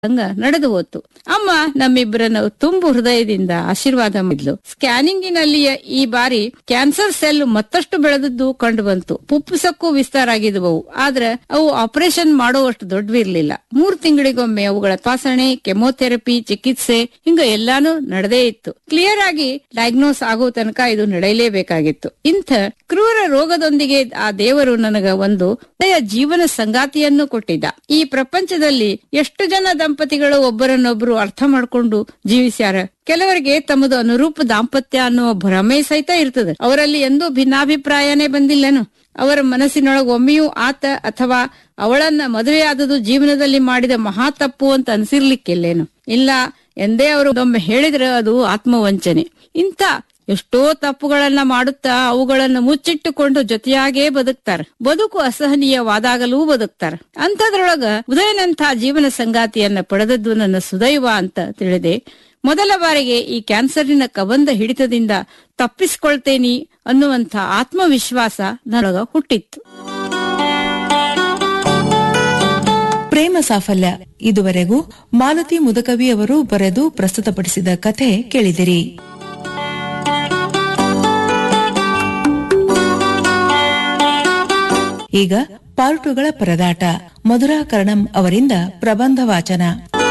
ಹಂಗ ನಡೆದು ಹೋತು ಅಮ್ಮ ನಮ್ಮಿಬ್ಬರನ್ನು ತುಂಬು ಹೃದಯದಿಂದ ಆಶೀರ್ವಾದ ಮಾಡಿದ್ಲು ಸ್ಕ್ಯಾನಿಂಗಿನಲ್ಲಿಯ ಈ ಬಾರಿ ಕ್ಯಾನ್ಸರ್ ಸೆಲ್ ಮತ್ತಷ್ಟು ಬೆಳೆದದ್ದು ಕಂಡು ಬಂತು ಪುಪ್ಪುಸಕ್ಕೂ ವಿಸ್ತಾರ ಆಗಿದ್ವು ಆದ್ರೆ ಅವು ಆಪರೇಷನ್ ಮಾಡುವಷ್ಟು ದೊಡ್ಡವಿರ್ಲಿಲ್ಲ ಮೂರ್ ತಿಂಗಳಿಗೊಮ್ಮೆ ಅವುಗಳ ತಪಾಸಣೆ ಕೆಮೊಥೆರಪಿ ಚಿಕಿತ್ಸೆ ಹಿಂಗ ಎಲ್ಲಾನು ನಡೆದೇ ಇತ್ತು ಕ್ಲಿಯರ್ ಆಗಿ ಡಯಾಗ್ನೋಸ್ ಆಗೋ ತನಕ ಇದು ನಡೆಯಲೇಬೇಕಾಗಿತ್ತು ಇಂಥ ಕ್ರೂರ ರೋಗದೊಂದಿಗೆ ಆ ದೇವರು ನನಗ ಒಂದು ಒಳ್ಳೆಯ ಜೀವನ ಸಂಗಾತಿಯನ್ನು ಕೊಟ್ಟಿದ್ದ ಈ ಪ್ರಪಂಚದಲ್ಲಿ ಎಷ್ಟು ಜನ ದಂಪತಿಗಳು ಒಬ್ಬರನ್ನೊಬ್ಬರು ಅರ್ಥ ಮಾಡ್ಕೊಂಡು ಜೀವಿಸ್ಯಾರ ಕೆಲವರಿಗೆ ತಮ್ಮದು ಅನುರೂಪ ದಾಂಪತ್ಯ ಅನ್ನುವ ಭ್ರಮೆ ಸಹಿತ ಇರ್ತದೆ ಅವರಲ್ಲಿ ಎಂದೂ ಭಿನ್ನಾಭಿಪ್ರಾಯನೇ ಬಂದಿಲ್ಲನು ಅವರ ಮನಸ್ಸಿನೊಳಗೆ ಒಮ್ಮೆಯೂ ಆತ ಅಥವಾ ಅವಳನ್ನ ಮದುವೆಯಾದದು ಜೀವನದಲ್ಲಿ ಮಾಡಿದ ಮಹಾ ತಪ್ಪು ಅಂತ ಅನ್ಸಿರ್ಲಿಕ್ಕಿಲ್ಲೇನು ಇಲ್ಲ ಎಂದೇ ಅವರು ಒಮ್ಮೆ ಹೇಳಿದ್ರೆ ಅದು ಆತ್ಮವಂಚನೆ ಇಂಥ ಎಷ್ಟೋ ತಪ್ಪುಗಳನ್ನ ಮಾಡುತ್ತಾ ಅವುಗಳನ್ನ ಮುಚ್ಚಿಟ್ಟುಕೊಂಡು ಜೊತೆಯಾಗೇ ಬದುಕ್ತಾರ ಬದುಕು ಅಸಹನೀಯವಾದಾಗಲೂ ಬದುಕ್ತಾರ ಅಂಥದ್ರೊಳಗ ಉದಯನಂಥ ಜೀವನ ಸಂಗಾತಿಯನ್ನ ಪಡೆದದ್ದು ನನ್ನ ಸುದೈವ ಅಂತ ತಿಳಿದೆ ಮೊದಲ ಬಾರಿಗೆ ಈ ಕ್ಯಾನ್ಸರಿನ ಕಬಂದ ಹಿಡಿತದಿಂದ ತಪ್ಪಿಸ್ಕೊಳ್ತೇನಿ ಅನ್ನುವಂಥ ಆತ್ಮವಿಶ್ವಾಸ ನನಗ ಹುಟ್ಟಿತ್ತು ಪ್ರೇಮ ಸಾಫಲ್ಯ ಇದುವರೆಗೂ ಮಾಲತಿ ಮುದಕವಿ ಅವರು ಬರೆದು ಪ್ರಸ್ತುತಪಡಿಸಿದ ಕಥೆ ಕೇಳಿದಿರಿ ಈಗ ಪಾರ್ಟುಗಳ ಪರದಾಟ ಮಧುರಾ ಕರ್ಣಂ ಅವರಿಂದ ಪ್ರಬಂಧ ವಾಚನ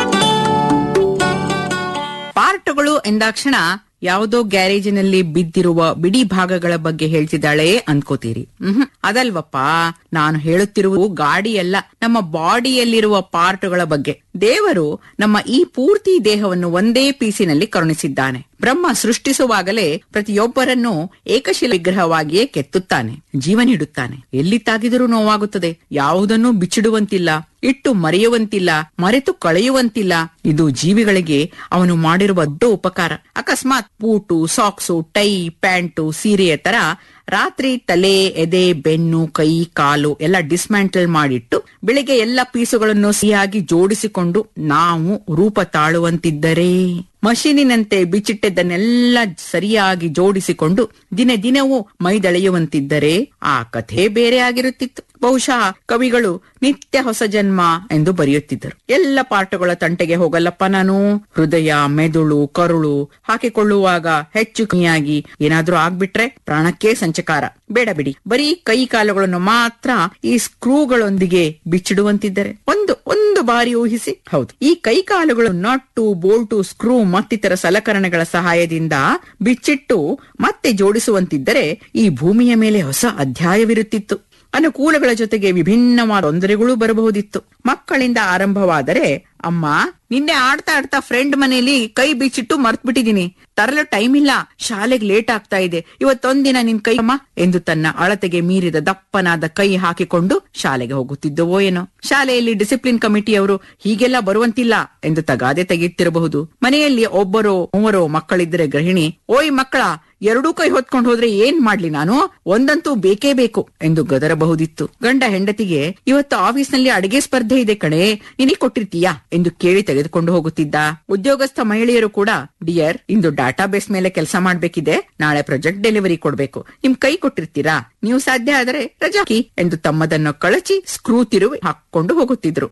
ಪಾರ್ಟ್ಗಳು ಎಂದಾಕ್ಷಣ ಯಾವುದೋ ಗ್ಯಾರೇಜಿನಲ್ಲಿ ಬಿದ್ದಿರುವ ಬಿಡಿ ಭಾಗಗಳ ಬಗ್ಗೆ ಹೇಳ್ತಿದ್ದಾಳೆ ಅನ್ಕೋತೀರಿ ಹ್ಮ್ ಅದಲ್ವಪ್ಪ ನಾನು ಹೇಳುತ್ತಿರುವುದು ಗಾಡಿಯಲ್ಲ ನಮ್ಮ ಬಾಡಿಯಲ್ಲಿರುವ ಪಾರ್ಟ್ಗಳ ಬಗ್ಗೆ ದೇವರು ನಮ್ಮ ಈ ಪೂರ್ತಿ ದೇಹವನ್ನು ಒಂದೇ ಪೀಸಿನಲ್ಲಿ ಕರುಣಿಸಿದ್ದಾನೆ ಬ್ರಹ್ಮ ಸೃಷ್ಟಿಸುವಾಗಲೇ ಪ್ರತಿಯೊಬ್ಬರನ್ನು ಏಕಶಿಲ ವಿಗ್ರಹವಾಗಿಯೇ ಕೆತ್ತುತ್ತಾನೆ ಜೀವ ನೀಡುತ್ತಾನೆ ಎಲ್ಲಿ ತಾಗಿದರೂ ನೋವಾಗುತ್ತದೆ ಯಾವುದನ್ನೂ ಬಿಚ್ಚಿಡುವಂತಿಲ್ಲ ಇಟ್ಟು ಮರೆಯುವಂತಿಲ್ಲ ಮರೆತು ಕಳೆಯುವಂತಿಲ್ಲ ಇದು ಜೀವಿಗಳಿಗೆ ಅವನು ಮಾಡಿರುವ ದೊಡ್ಡ ಉಪಕಾರ ಅಕಸ್ಮಾತ್ ಬೂಟು ಸಾಕ್ಸು ಟೈ ಪ್ಯಾಂಟು ಸೀರೆಯ ತರ ರಾತ್ರಿ ತಲೆ ಎದೆ ಬೆನ್ನು ಕೈ ಕಾಲು ಎಲ್ಲ ಡಿಸ್ಮ್ಯಾಂಟಲ್ ಮಾಡಿಟ್ಟು ಬೆಳಿಗ್ಗೆ ಎಲ್ಲ ಪೀಸುಗಳನ್ನು ಸಿಹಿಯಾಗಿ ಜೋಡಿಸಿಕೊಂಡು ನಾವು ರೂಪ ತಾಳುವಂತಿದ್ದರೆ ಮಷೀನಿನಂತೆ ಬಿಚ್ಚಿಟ್ಟದ್ದನ್ನೆಲ್ಲ ಸರಿಯಾಗಿ ಜೋಡಿಸಿಕೊಂಡು ದಿನ ದಿನವೂ ಮೈದಳೆಯುವಂತಿದ್ದರೆ ಆ ಕಥೆ ಬೇರೆ ಆಗಿರುತ್ತಿತ್ತು ಬಹುಶಃ ಕವಿಗಳು ನಿತ್ಯ ಹೊಸ ಜನ್ಮ ಎಂದು ಬರೆಯುತ್ತಿದ್ದರು ಎಲ್ಲ ಪಾಠಗಳ ತಂಟೆಗೆ ಹೋಗಲ್ಲಪ್ಪ ನಾನು ಹೃದಯ ಮೆದುಳು ಕರುಳು ಹಾಕಿಕೊಳ್ಳುವಾಗ ಹೆಚ್ಚು ಕಮ್ಮಿಯಾಗಿ ಏನಾದ್ರೂ ಆಗ್ಬಿಟ್ರೆ ಪ್ರಾಣಕ್ಕೆ ಸಂಚಕಾರ ಬೇಡ ಬಿಡಿ ಬರೀ ಕೈ ಕಾಲುಗಳನ್ನು ಮಾತ್ರ ಈ ಸ್ಕ್ರೂಗಳೊಂದಿಗೆ ಬಿಚ್ಚಿಡುವಂತಿದ್ದರೆ ಒಂದು ಒಂದು ಬಾರಿ ಊಹಿಸಿ ಹೌದು ಈ ಕೈ ಕಾಲುಗಳು ನಟ್ಟು ಬೋಲ್ಟು ಸ್ಕ್ರೂ ಮತ್ತಿತರ ಸಲಕರಣೆಗಳ ಸಹಾಯದಿಂದ ಬಿಚ್ಚಿಟ್ಟು ಮತ್ತೆ ಜೋಡಿಸುವಂತಿದ್ದರೆ ಈ ಭೂಮಿಯ ಮೇಲೆ ಹೊಸ ಅಧ್ಯಾಯವಿರುತ್ತಿತ್ತು ಅನುಕೂಲಗಳ ಜೊತೆಗೆ ವಿಭಿನ್ನವಾದ ತೊಂದರೆಗಳು ಬರಬಹುದಿತ್ತು ಮಕ್ಕಳಿಂದ ಆರಂಭವಾದರೆ ಅಮ್ಮ ನಿನ್ನೆ ಆಡ್ತಾ ಆಡ್ತಾ ಫ್ರೆಂಡ್ ಮನೆಯಲ್ಲಿ ಕೈ ಬಿಚ್ಚಿಟ್ಟು ಮರ್ತ್ ಬಿಟ್ಟಿದೀನಿ ತರಲು ಟೈಮ್ ಇಲ್ಲ ಶಾಲೆಗೆ ಲೇಟ್ ಆಗ್ತಾ ಇದೆ ಇವತ್ತೊಂದಿನ ನಿನ್ ಕೈ ಅಮ್ಮ ಎಂದು ತನ್ನ ಅಳತೆಗೆ ಮೀರಿದ ದಪ್ಪನಾದ ಕೈ ಹಾಕಿಕೊಂಡು ಶಾಲೆಗೆ ಹೋಗುತ್ತಿದ್ದವೋ ಏನೋ ಶಾಲೆಯಲ್ಲಿ ಡಿಸಿಪ್ಲಿನ್ ಕಮಿಟಿಯವರು ಹೀಗೆಲ್ಲ ಬರುವಂತಿಲ್ಲ ಎಂದು ತಗಾದೆ ತೆಗೆಯುತ್ತಿರಬಹುದು ಮನೆಯಲ್ಲಿ ಒಬ್ಬರೋ ಮೂವರೋ ಮಕ್ಕಳಿದ್ದರೆ ಗೃಹಿಣಿ ಓಯ್ ಮಕ್ಕಳ ಎರಡೂ ಕೈ ಹೊತ್ಕೊಂಡು ಹೋದ್ರೆ ಏನ್ ಮಾಡ್ಲಿ ನಾನು ಒಂದಂತೂ ಬೇಕೇ ಬೇಕು ಎಂದು ಗದರಬಹುದಿತ್ತು ಗಂಡ ಹೆಂಡತಿಗೆ ಇವತ್ತು ಆಫೀಸ್ನಲ್ಲಿ ಅಡಿಗೆ ಸ್ಪರ್ಧೆ ಇದೆ ಕಣೆ ನಿನಗೆ ಕೊಟ್ಟಿರ್ತೀಯಾ ಎಂದು ಕೇಳಿ ತೆಗೆದುಕೊಂಡು ಹೋಗುತ್ತಿದ್ದ ಉದ್ಯೋಗಸ್ಥ ಮಹಿಳೆಯರು ಕೂಡ ಡಿಯರ್ ಇಂದು ಡಾಟಾ ಬೇಸ್ ಮೇಲೆ ಕೆಲಸ ಮಾಡ್ಬೇಕಿದೆ ನಾಳೆ ಪ್ರಾಜೆಕ್ಟ್ ಡೆಲಿವರಿ ಕೊಡ್ಬೇಕು ನಿಮ್ ಕೈ ಕೊಟ್ಟಿರ್ತೀರಾ ನೀವು ಸಾಧ್ಯ ಆದರೆ ರಜಾ ಹಾಕಿ ಎಂದು ತಮ್ಮದನ್ನು ಕಳಚಿ ಸ್ಕ್ರೂ ತಿರುವಿ ಹಾಕೊಂಡು ಹೋಗುತ್ತಿದ್ರು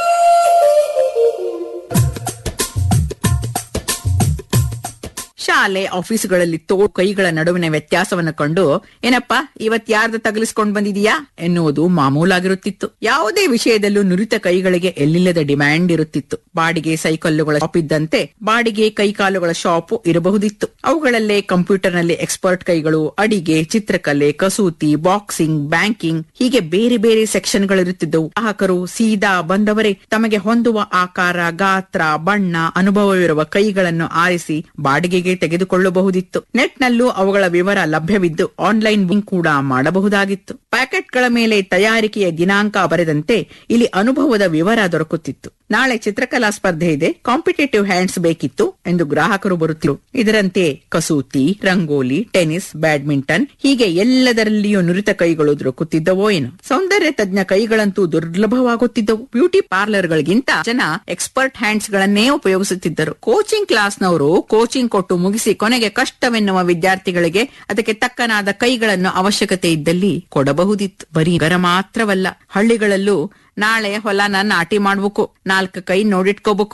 ಶಾಲೆ ಆಫೀಸುಗಳಲ್ಲಿ ತೋ ಕೈಗಳ ನಡುವಿನ ವ್ಯತ್ಯಾಸವನ್ನು ಕಂಡು ಏನಪ್ಪಾ ಇವತ್ ಯಾರ್ದ ತಗಲಿಸ್ಕೊಂಡ್ ಬಂದಿದೀಯಾ ಎನ್ನುವುದು ಮಾಮೂಲಾಗಿರುತ್ತಿತ್ತು ಯಾವುದೇ ವಿಷಯದಲ್ಲೂ ನುರಿತ ಕೈಗಳಿಗೆ ಎಲ್ಲಿಲ್ಲದ ಡಿಮ್ಯಾಂಡ್ ಇರುತ್ತಿತ್ತು ಬಾಡಿಗೆ ಸೈಕಲ್ಲುಗಳ ಶಾಪ್ ಇದ್ದಂತೆ ಬಾಡಿಗೆ ಕೈಕಾಲುಗಳ ಶಾಪ್ ಇರಬಹುದಿತ್ತು ಅವುಗಳಲ್ಲೇ ಕಂಪ್ಯೂಟರ್ನಲ್ಲಿ ಎಕ್ಸ್ಪರ್ಟ್ ಕೈಗಳು ಅಡಿಗೆ ಚಿತ್ರಕಲೆ ಕಸೂತಿ ಬಾಕ್ಸಿಂಗ್ ಬ್ಯಾಂಕಿಂಗ್ ಹೀಗೆ ಬೇರೆ ಬೇರೆ ಸೆಕ್ಷನ್ಗಳಿರುತ್ತಿದ್ದವು ಗ್ರಾಹಕರು ಸೀದಾ ಬಂದವರೇ ತಮಗೆ ಹೊಂದುವ ಆಕಾರ ಗಾತ್ರ ಬಣ್ಣ ಅನುಭವವಿರುವ ಕೈಗಳನ್ನು ಆರಿಸಿ ಬಾಡಿಗೆಗೆ ತೆಗೆದುಕೊಳ್ಳಬಹುದಿತ್ತು ನೆಟ್ನಲ್ಲೂ ಅವುಗಳ ವಿವರ ಲಭ್ಯವಿದ್ದು ಆನ್ಲೈನ್ ಬುಕಿಂಗ್ ಕೂಡ ಮಾಡಬಹುದಾಗಿತ್ತು ಪ್ಯಾಕೆಟ್ಗಳ ಮೇಲೆ ತಯಾರಿಕೆಯ ದಿನಾಂಕ ಬರೆದಂತೆ ಇಲ್ಲಿ ಅನುಭವದ ವಿವರ ದೊರಕುತ್ತಿತ್ತು ನಾಳೆ ಚಿತ್ರಕಲಾ ಸ್ಪರ್ಧೆ ಇದೆ ಕಾಂಪಿಟೇಟಿವ್ ಹ್ಯಾಂಡ್ಸ್ ಬೇಕಿತ್ತು ಎಂದು ಗ್ರಾಹಕರು ಬರುತ್ತಿರು ಇದರಂತೆ ಕಸೂತಿ ರಂಗೋಲಿ ಟೆನಿಸ್ ಬ್ಯಾಡ್ಮಿಂಟನ್ ಹೀಗೆ ಎಲ್ಲದರಲ್ಲಿಯೂ ನುರಿತ ಕೈಗಳು ದೊರಕುತ್ತಿದ್ದವೋ ಏನು ಸೌಂದರ್ಯ ತಜ್ಞ ಕೈಗಳಂತೂ ದುರ್ಲಭವಾಗುತ್ತಿದ್ದವು ಬ್ಯೂಟಿ ಪಾರ್ಲರ್ಗಳಿಗಿಂತ ಜನ ಎಕ್ಸ್ಪರ್ಟ್ ಹ್ಯಾಂಡ್ಸ್ ಗಳನ್ನೇ ಉಪಯೋಗಿಸುತ್ತಿದ್ದರು ಕೋಚಿಂಗ್ ಕ್ಲಾಸ್ನವರು ಕೋಚಿಂಗ್ ಕೊಟ್ಟು ಮುಗಿಸಿ ಕೊನೆಗೆ ಕಷ್ಟವೆನ್ನುವ ವಿದ್ಯಾರ್ಥಿಗಳಿಗೆ ಅದಕ್ಕೆ ತಕ್ಕನಾದ ಕೈಗಳನ್ನು ಅವಶ್ಯಕತೆ ಇದ್ದಲ್ಲಿ ಕೊಡಬಹುದಿತ್ತು ಬರೀ ಗರ ಮಾತ್ರವಲ್ಲ ಹಳ್ಳಿಗಳಲ್ಲೂ ನಾಳೆ ಹೊಲನ ನಾಟಿ ಮಾಡ್ಬೇಕು ನಾಲ್ಕು ಕೈ ನೋಡಿಟ್ಕೋಬೇಕು